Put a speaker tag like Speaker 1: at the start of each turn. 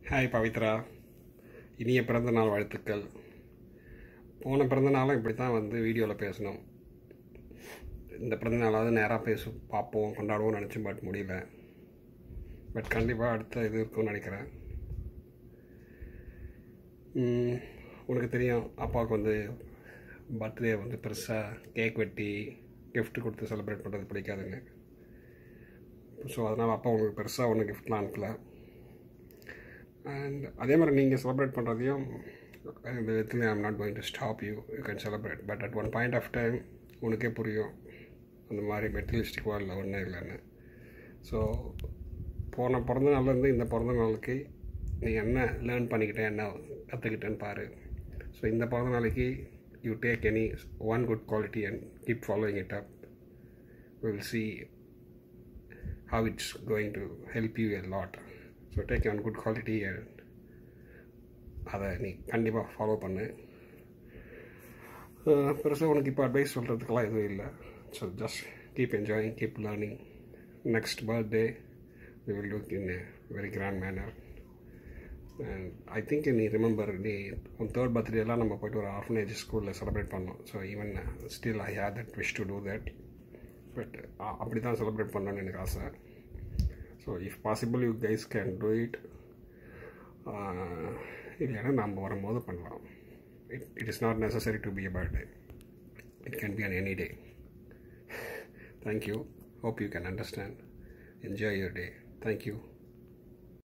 Speaker 1: Hi Pavithra இனிய பிறந்த நாள் வாழ்த்துக்கள் போன பிறந்த நாளும் இப்படி தான் வந்து வீடியோவில் பேசணும் இந்த பிறந்த நாளாவது நேராக பேச பார்ப்போம் கொண்டாடுவோம்னு நினச்சேன் பட் முடியல பட் கண்டிப்பாக அடுத்த இது இருக்கும்னு நினைக்கிறேன் ம், உனக்கு தெரியும் அப்பாவுக்கு வந்து பர்த்டே வந்து பெருசாக கேக் வெட்டி gift கொடுத்து செலிப்ரேட் பண்ணுறது பிடிக்காதுன்னு ஸோ அதனால் அப்பா உங்களுக்கு பெருசாக ஒன்றும் கிஃப்ட்லாம் அனுப்பல அண்ட் அதே மாதிரி நீங்கள் செலிப்ரேட் பண்ணுறதையும் இந்த விதத்தில் I'm not going to stop you you can celebrate but at one point of time உனக்கே புரியும் அந்த மாதிரி மெட்டீரியலிஸ்டிக் வேர்ல்டில் ஒன்றும் இல்லைன்னு ஸோ போன பிறந்த நாள்லேருந்து இந்த பிறந்த நாளுக்கு நீ என்ன லேர்ன் பண்ணிக்கிட்ட என்ன கற்றுக்கிட்டேன்னு பாரு ஸோ இந்த பிறந்த நாளைக்கு you take any one good quality and keep following it up will see how it's going to help you a lot. So take on good quality and அதை நீ கண்டிப்பாக ஃபாலோ பண்ணு பெருசாக உனக்கு இப்போ அட்வைஸ் சொல்கிறதுக்கெல்லாம் எதுவும் இல்லை so just keep enjoying keep learning next birthday we will look in a very grand manner and I think நீ ரிமெம்பர் நீ உன் தேர்ட் பர்த்டேலாம் நம்ம போயிட்டு ஒரு ஆர்ஃபனேஜ் ஸ்கூலில் செலிப்ரேட் பண்ணோம் so even still I hate that wish to do that but அப்படி தான் செலிப்ரேட் பண்ணணும்னு எனக்கு ஆசை so if possible you guys can do it இல்லைன்னா நம்ம வரும்போது பண்ணலாம் it it is not necessary to be a birthday it can be on any day thank you hope you can understand enjoy your day thank you